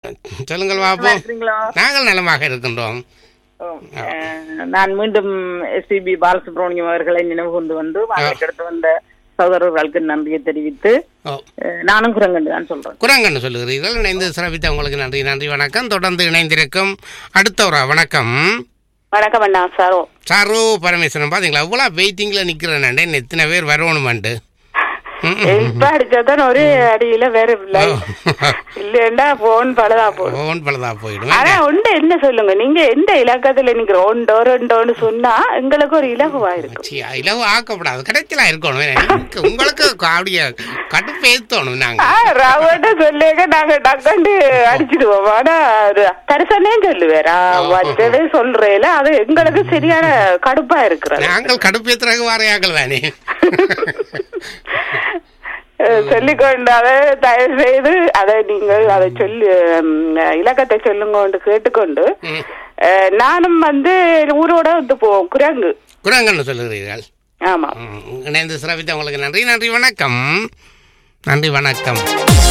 சொல்லுங்கள் பாப்போம் இருக்கிறீங்களா நாங்கள் நலமாக இருக்கின்றோம் ஓ, அஹ், நான் மீண்டும் எஸ்பிபி பாலசுப்ரமணியம் அவர்களை நினைவு கொண்டு வந்து வாழைக்கெடுத்து வந்த சகோதரர்களுக்கு நன்றியை தெரிவித்து ஓ அஹ், நானும் குரங்கண்டு தான் சொல்றேன் குரங்கன்னு சொல்லுகிறீர்கள் இணைந்து சிறப்பித்த உங்களுக்கு நன்றி நன்றி வணக்கம் தொடர்ந்து இணைந்திருக்கும் அடுத்த ஒரு வணக்கம் வணக்கம் அண்ணா சாரோ சாரு பரமேஸ்வரன் பாத்தீங்களா இவ்வளோ வெயிட்டிங்கில் நிற்கிறேன் எத்தனை பேர் வரணுமெண்டு இப்ப அடிச்சாதான் ஒரே அடியில வேற இல்லை இல்லன்னா போன் பழுதா போடும் ஓன் பலதா போயிடும் ஆனா உண்டு என்ன சொல்லுங்க நீங்க எந்த இலக்கத்துல நிக்கிற ஒன்றோ ரெண்டோன்னு சொன்னா எங்களுக்கு ஒரு இலகுவா இருக்கும் சி, இலவு ஆக்கப்படாது கிடைச்சலா இருக்கணும் எனக்கு- உங்களுக்கு அப்படியே கடுப்பு ஏத்தணும் நாங்க ரவட்ட சொல்லுங்க நாங்க டக்கண்டு அடிச்சிடுவோம் ஆனா ஒரு தரிசனே சொல்லுவேரா மற்றதே சொல்றேல அது எங்களுக்கு சரியான கடுப்பா இருக்கிறது நாங்கள் கடுப்பு ஏத்துறதுக்கு வாரையாக்கள் தானே அஹ் சொல்லிக்கொண்டு அதை தயவு செய்து அதை நீங்கள் அதை சொல்லி ம், இலக்கத்தை சொல்லுங்க கேட்டுக்கொண்டு ம். அஹ், நானும் வந்து ஊரோட வந்து போவோம் குரங்கு குரங்கன்னு சொல்லுகிறீர்கள் ஆமா ம், இணைந்து சிறப்பித்த உங்களுக்கு நன்றி நன்றி வணக்கம் நன்றி வணக்கம்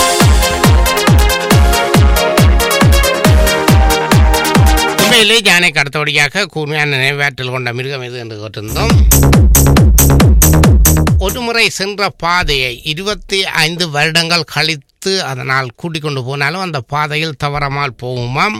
உண்மையிலே ஜானைக்கு அடுத்தபடியாக கூர்மையான நினைவாற்றல் கொண்ட மிருகம் எது என்று கேட்டிருந்தோம் ஒருமுறை சென்ற பாதையை இருபத்தி ஐந்து வருடங்கள் கழித்து அதனால் கூட்டிக் கொண்டு போனாலும் அந்த பாதையில் தவறாமல் போகுமாம்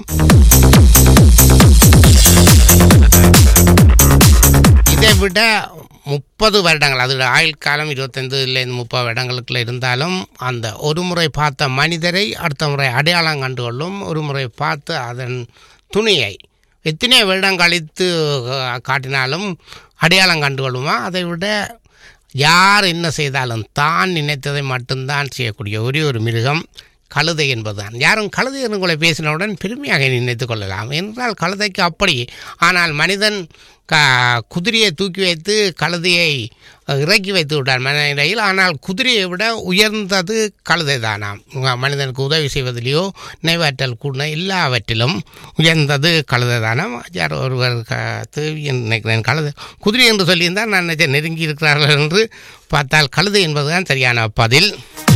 இதை விட முப்பது வருடங்கள் அதோட ஆயுள் காலம் இருபத்தைந்துலேருந்து முப்பது வருடங்களுக்குள்ள இருந்தாலும் அந்த ஒரு முறை பார்த்த மனிதரை அடுத்த முறை அடையாளம் கண்டுகொள்ளும் ஒரு முறை பார்த்து அதன் துணியை எத்தனை வருடம் கழித்து அஹ், காட்டினாலும் அடையாளம் கண்டுகொள்ளுமா அதை விட யார் என்ன செய்தாலும் தான் நினைத்ததை மட்டும்தான் செய்யக்கூடிய ஒரே ஒரு மிருகம் கழுதை என்பதுதான் யாரும் கழுதை என்று கூட பேசினவுடன் பெருமையாக நினைத்துக் கொள்ளலாம் என்றால் கழுதைக்கு அப்படி ஆனால் மனிதன் க குதிரையை தூக்கி வைத்து கழுதையை அஹ், இறக்கி வைத்து விட்டார் மனிதையில் ஆனால் குதிரையை விட உயர்ந்தது கழுதை தானாம் மனிதனுக்கு உதவி செய்வதிலேயோ நினைவாற்றல் கூட எல்லாவற்றிலும் உயர்ந்தது கழுதை தானாம் யார் ஒருவர் க தேவி என்று நினைக்கிறேன் கழுதை குதிரை என்று சொல்லியிருந்தால் நான் நினைச்சேன் நெருங்கி இருக்கிறார்கள் என்று பார்த்தால் கழுதை என்பதுதான் சரியான பதில்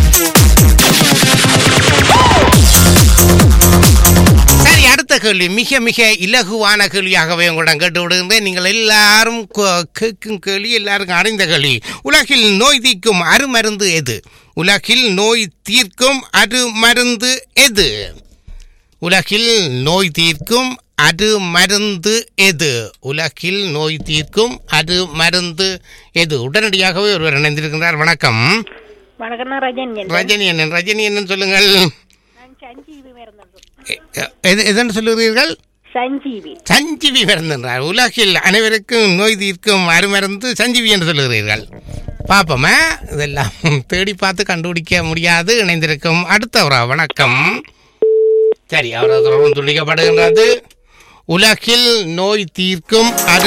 சரி அடுத்த கேள்வி மிக மிக இலகுவான கேள்வியாகவே உங்களிடம் கேட்டு விடுகின்றேன் நீங்கள் எல்லாரும் கோ- கேட்கும் கேள்வி எல்லாருக்கும் அறிந்த கேள்வி உலகில் நோய் தீர்க்கும் அருமருந்து எது உலகில் நோய் தீர்க்கும் அருமருந்து எது உலகில் நோய் தீர்க்கும் அது மருந்து எது உலகில் நோய் தீர்க்கும் அது மருந்து எது உடனடியாகவே ஒருவர் இணைந்திருக்கிறார் வணக்கம் வணக்கம் நான் ரஜன் ரஜினி அண்ணன் ரஜினி அண்ணன் சொல்லுங்கள் நான் சஞ்சீவி பிறந்தது எ- எ- எது எதன்னு சொல்லுகிறீர்கள் சஞ்சீவி சஞ்சீவி பிறந்தார் உலகில் அனைவருக்கும் நோய் தீர்க்கும் அருமருந்து சஞ்சீவி என்று சொல்லுகிறீர்கள் பாப்போமா இதெல்லாம் தேடி பார்த்து கண்டுபிடிக்க முடியாது இணைந்திருக்கும் அடுத்தவரா வணக்கம் சரி அவர் துண்டிக்கப்படுகின்றது உலகில் நோய் தீர்க்கும் அரு